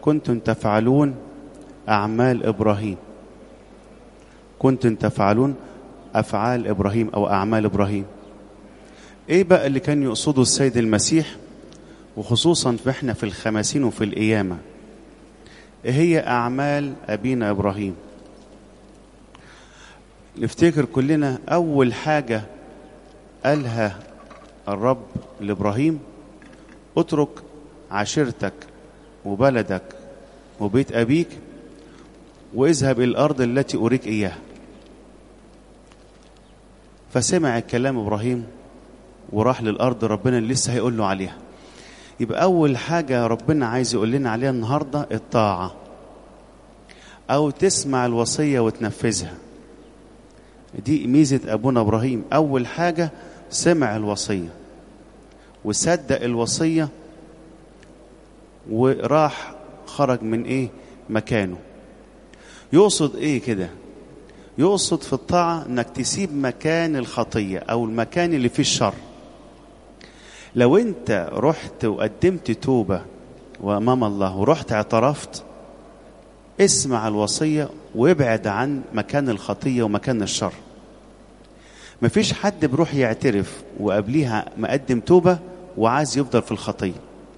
كنتم تفعلون أعمال إبراهيم كنتم تفعلون أفعال إبراهيم أو أعمال إبراهيم إيه بقى اللي كان يقصده السيد المسيح وخصوصا فإحنا في الخمسين وفي القيامة إيه هي أعمال أبينا إبراهيم نفتكر كلنا أول حاجة قالها الرب لإبراهيم اترك عشيرتك وبلدك وبيت أبيك واذهب إلى الأرض التي أريك إياها فسمع الكلام إبراهيم وراح للأرض ربنا اللي لسه هيقول له عليها يبقى أول حاجة ربنا عايز يقول لنا عليها النهاردة الطاعة أو تسمع الوصية وتنفذها دي ميزة أبونا إبراهيم أول حاجة سمع الوصية وصدق الوصية وراح خرج من إيه مكانه يقصد إيه كده يقصد في الطاعة انك تسيب مكان الخطية او المكان اللي فيه الشر لو انت رحت وقدمت توبة وامام الله ورحت اعترفت اسمع الوصية وابعد عن مكان الخطية ومكان الشر مفيش حد بيروح يعترف وقبليها مقدم توبة وعايز يفضل في الخطية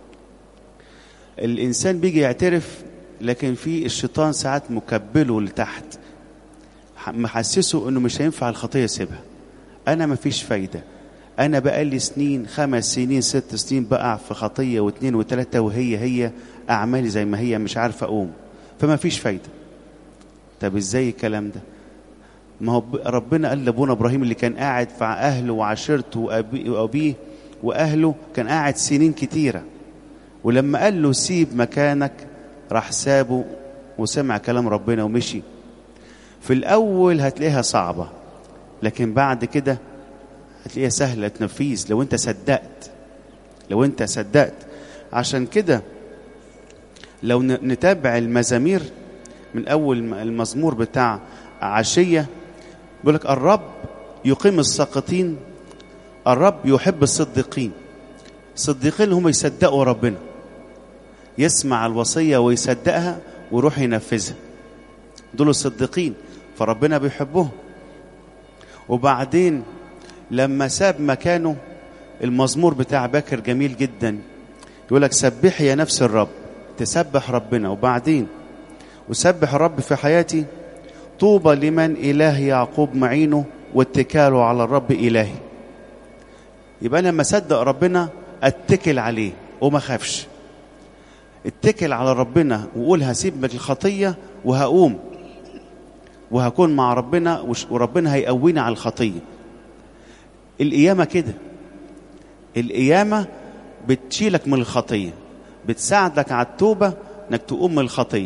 الإنسان بيجي يعترف لكن في الشيطان ساعات مكبله لتحت محسسه انه مش هينفع الخطيه يسيبها انا مفيش فايده انا بقالي سنين خمس سنين ست سنين بقع في خطيه واثنين وثلاثه وهي هي اعمالي زي ما هي مش عارف اقوم فما فيش فايده طب ازاي الكلام ده ما هو ربنا قال لابونا ابراهيم اللي كان قاعد مع اهله وعشيرته وابيه واهله كان قاعد سنين كتيره ولما قال له سيب مكانك راح سابه وسمع كلام ربنا ومشي في الأول هتلاقيها صعبة لكن بعد كده هتلاقيها سهلة تنفيذ لو أنت صدقت لو أنت صدقت عشان كده لو نتابع المزامير من أول المزمور بتاع عشية بيقول لك الرب يقيم الساقطين الرب يحب الصديقين الصديقين هم يصدقوا ربنا يسمع الوصية ويصدقها ويروح ينفذها دول الصديقين فربنا بيحبهم وبعدين لما ساب مكانه المزمور بتاع باكر جميل جدا يقول لك سبحي يا نفس الرب تسبح ربنا وبعدين وسبح الرب في حياتي طوبى لمن إله يعقوب معينه واتكاله على الرب إلهي يبقى أنا لما أصدق ربنا أتكل عليه وما خافش اتكل على ربنا وقول هسيب من الخطية وهقوم وهكون مع ربنا وربنا هيقويني على الخطيه القيامه كده القيامه بتشيلك من الخطيه بتساعدك على التوبه انك تقوم من الخطيه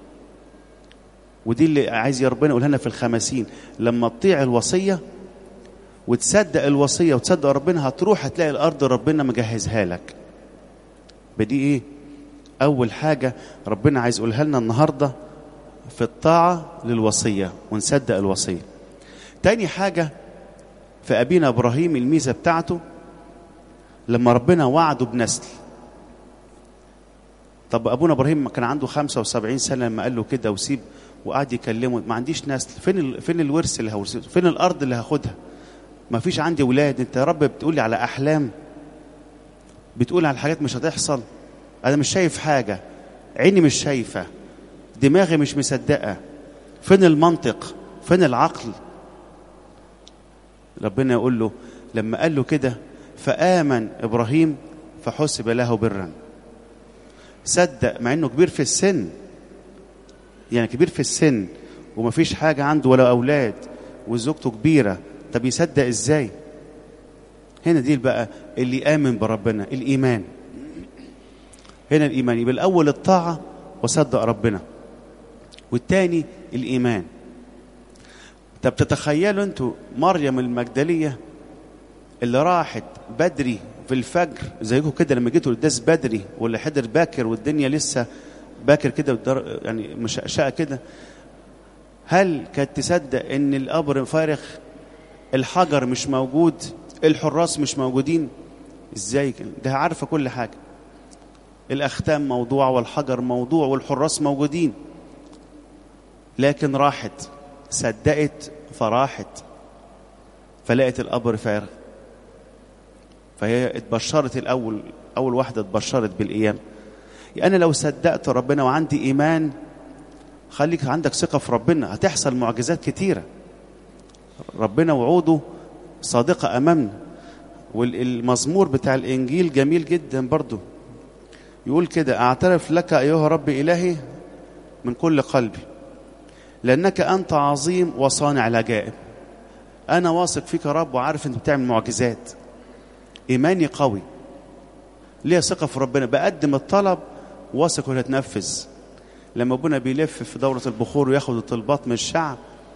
ودي اللي عايز يا ربنا يقولها لنا في الخمسين لما تطيع الوصيه وتصدق الوصيه وتصدق ربنا هتروح هتلاقي الارض ربنا مجهزها لك بدي ايه اول حاجه ربنا عايز يقولها لنا النهارده في الطاعة للوصية ونصدق الوصية تاني حاجة في أبينا إبراهيم الميزة بتاعته لما ربنا وعده بنسل طب أبونا إبراهيم كان عنده 75 سنة لما قال له كده وسيب وقعد يكلمه ما عنديش نسل فين ال... فين الورث اللي هورثه فين الأرض اللي هاخدها ما فيش عندي ولاد أنت يا رب بتقولي على أحلام بتقول على حاجات مش هتحصل أنا مش شايف حاجة عيني مش شايفة دماغي مش مصدقة فين المنطق فين العقل ربنا يقول له لما قال له كده فآمن إبراهيم فحسب له برا صدق مع انه كبير في السن يعني كبير في السن ومفيش حاجة عنده ولا أولاد وزوجته كبيرة طب يصدق ازاي هنا دي بقى اللي آمن بربنا الإيمان هنا الإيمان يبقى الأول الطاعة وصدق ربنا والتاني الإيمان طب تتخيلوا انتوا مريم المجدلية اللي راحت بدري في الفجر زيكم كده لما جيتوا القداس بدري واللي حضر باكر والدنيا لسه باكر كده يعني مشقشقه كده هل كانت تصدق ان القبر فارغ الحجر مش موجود الحراس مش موجودين ازاي كده ده عارفه كل حاجه الأختام موضوع والحجر موضوع والحراس موجودين لكن راحت صدقت فراحت فلقت القبر فارغ فهي اتبشرت الأول أول واحدة اتبشرت بالقيام أنا لو صدقت ربنا وعندي إيمان خليك عندك ثقة في ربنا هتحصل معجزات كتيرة ربنا وعوده صادقة أمامنا والمزمور بتاع الإنجيل جميل جدا برضو يقول كده أعترف لك أيها رب إلهي من كل قلبي لأنك أنت عظيم وصانع العجائب أنا واثق فيك يا رب وعارف أنت بتعمل معجزات إيماني قوي ليا ثقة في ربنا بقدم الطلب واثق انه هتنفذ لما ابونا بيلف في دورة البخور وياخد الطلبات من الشعب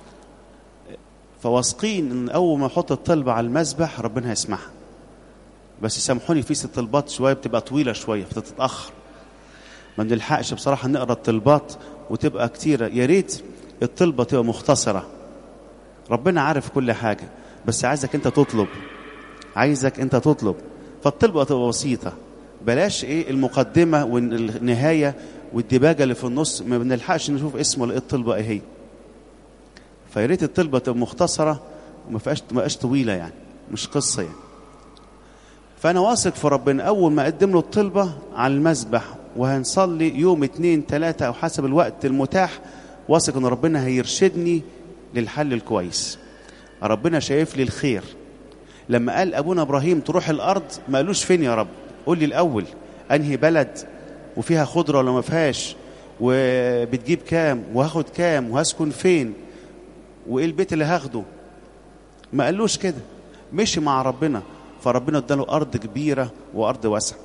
فواثقين ان اول ما يحط الطلبة على المسبح ربنا هيسمعها بس سامحوني في الطلبات شوية بتبقى طويلة شوية فتتأخر ما بنلحقش بصراحة نقرا الطلبات وتبقى كتيرة يا ريت الطلبة تبقى مختصرة ربنا عارف كل حاجة بس عايزك انت تطلب عايزك انت تطلب فالطلبة تبقى بسيطة بلاش ايه المقدمة والنهاية والدباجة اللي في النص ما بنلحقش نشوف اسمه ولا ايه الطلبة ايه هي فيا ريت الطلبة تبقى مختصرة وما فيهاش ما بقاش طويلة يعني مش قصة يعني فأنا واثق في ربنا أول ما أقدم له الطلبة على المسبح وهنصلي يوم اتنين تلاتة أو حسب الوقت المتاح واثق إن ربنا هيرشدني للحل الكويس ربنا شايف لي الخير لما قال أبونا إبراهيم تروح الأرض ما قالوش فين يا رب قول لي الأول أنهي بلد وفيها خضرة ولا ما فيهاش وبتجيب كام وهاخد كام وهسكن فين وإيه البيت اللي هاخده ما قالوش كده مشي مع ربنا فربنا اداله أرض كبيرة وأرض واسعة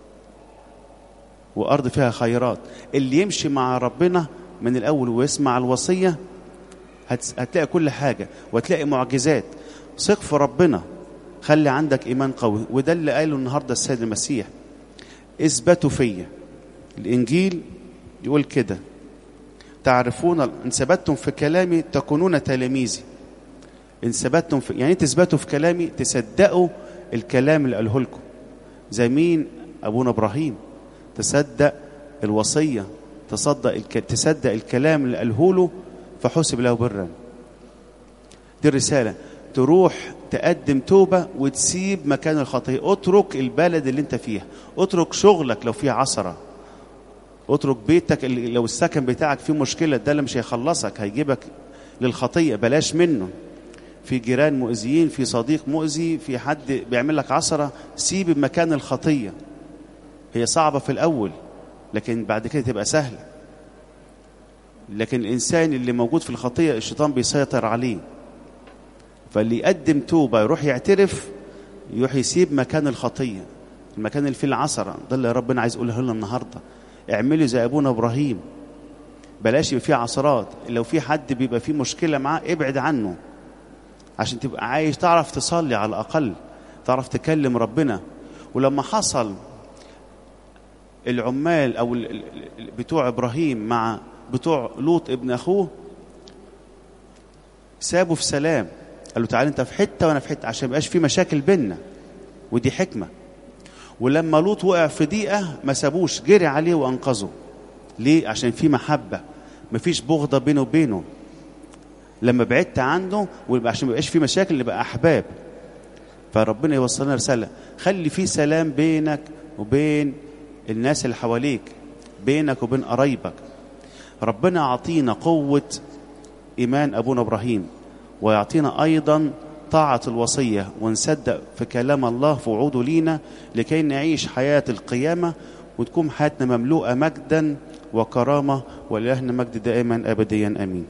وأرض فيها خيرات اللي يمشي مع ربنا من الأول ويسمع الوصية هتلاقي كل حاجة وهتلاقي معجزات ثق في ربنا خلي عندك إيمان قوي وده اللي قاله النهاردة السيد المسيح اثبتوا فيا الإنجيل يقول كده تعرفون إن ثبتتم في كلامي تكونون تلاميذي إن ثبتتم في يعني تثبتوا في كلامي تصدقوا الكلام اللي قاله لكم زي مين أبونا إبراهيم تصدق الوصية تصدق الك... تصدق الكلام اللي قاله له فحسب له برا دي الرسالة تروح تقدم توبة وتسيب مكان الخطية اترك البلد اللي انت فيها اترك شغلك لو فيه عصرة اترك بيتك اللي لو السكن بتاعك فيه مشكلة ده اللي مش هيخلصك هيجيبك للخطية بلاش منه في جيران مؤذيين في صديق مؤذي في حد بيعمل لك عصرة سيب مكان الخطية هي صعبة في الأول لكن بعد كده تبقى سهلة لكن الإنسان اللي موجود في الخطية الشيطان بيسيطر عليه فاللي يقدم توبة يروح يعترف يروح يسيب مكان الخطية المكان اللي فيه العصرة ده اللي ربنا عايز يقوله لنا النهاردة اعملوا زي أبونا إبراهيم بلاش يبقى فيه عصرات لو في حد بيبقى فيه مشكلة معاه ابعد عنه عشان تبقى عايش تعرف تصلي على الأقل تعرف تكلم ربنا ولما حصل العمال أو بتوع إبراهيم مع بتوع لوط ابن أخوه سابوا في سلام قال له تعالى انت في حته وانا في حته عشان ما يبقاش في مشاكل بينا ودي حكمه ولما لوط وقع في ضيقه ما سابوش جري عليه وانقذه ليه عشان في محبه مفيش بغضه بينه وبينه لما بعدت عنه عشان ما يبقاش في مشاكل نبقى احباب فربنا يوصلنا رساله خلي في سلام بينك وبين الناس اللي حواليك بينك وبين قرايبك ربنا عطينا قوه ايمان ابونا ابراهيم ويعطينا أيضا طاعة الوصية ونصدق في كلام الله في وعوده لينا لكي نعيش حياة القيامة وتكون حياتنا مملوءة مجدا وكرامة ولإلهنا مجد دائما أبديا أمين